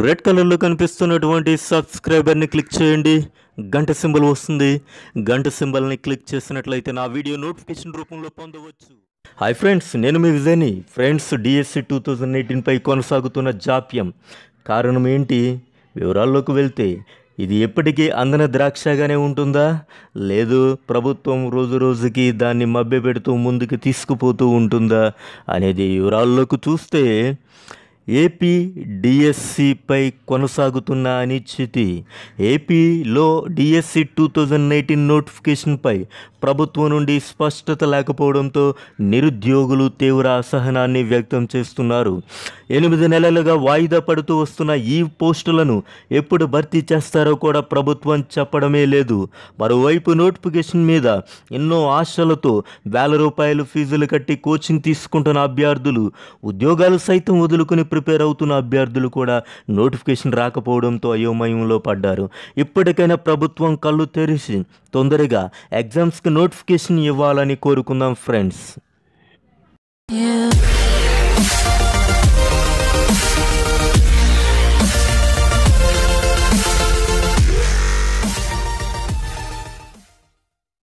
Red కలర్లో కనిపిస్తున్నటువంటి సబ్స్క్రైబర్ని click చేయండి గంట సింబల్ వస్తుంది గంట సింబల్ని క్లిక్ చేసినట్లయితే నా వీడియో నోటిఫికేషన్ రూపంలో పొందవచ్చు హాయ్ ఫ్రెండ్స్ నేను మీ విజయని ఫ్రెండ్స్ డిఎస్సి టూ థౌజండ్ ఎయిటీన్పై కొనసాగుతున్న జాప్యం కారణం ఏంటి వివరాల్లోకి వెళ్తే ఇది ఎప్పటికీ అందన ద్రాక్షగానే ఉంటుందా లేదు ప్రభుత్వం రోజు రోజుకి దాన్ని మభ్యపెడుతూ ముందుకు తీసుకుపోతూ ఉంటుందా అనేది వివరాల్లోకి చూస్తే ఏపీ డిఎస్సిపై కొనసాగుతున్న అనిశ్చితి ఏపీలో డిఎస్సి టూ థౌజండ్ ఎయిటీన్ నోటిఫికేషన్పై ప్రభుత్వం నుండి స్పష్టత లేకపోవడంతో నిరుద్యోగులు తీవ్ర అసహనాన్ని వ్యక్తం చేస్తున్నారు ఎనిమిది నెలలుగా వాయిదా పడుతూ వస్తున్న ఈ పోస్టులను ఎప్పుడు భర్తీ చేస్తారో కూడా ప్రభుత్వం చెప్పడమే లేదు మరోవైపు నోటిఫికేషన్ మీద ఎన్నో ఆశలతో వేల రూపాయలు ఫీజులు కట్టి కోచింగ్ తీసుకుంటున్న అభ్యర్థులు ఉద్యోగాలు సైతం వదులుకుని ప్రిపేర్ అవుతున్న అభ్యర్థులు కూడా నోటిఫికేషన్ రాకపోవడంతో అయోమయంలో పడ్డారు ఇప్పటికైనా ప్రభుత్వం కళ్ళు తెరిచి తొందరగా ఎగ్జామ్స్కి నోటిఫికేషన్ ఇవ్వాలని కోరుకుందాం ఫ్రెండ్స్ Yeah.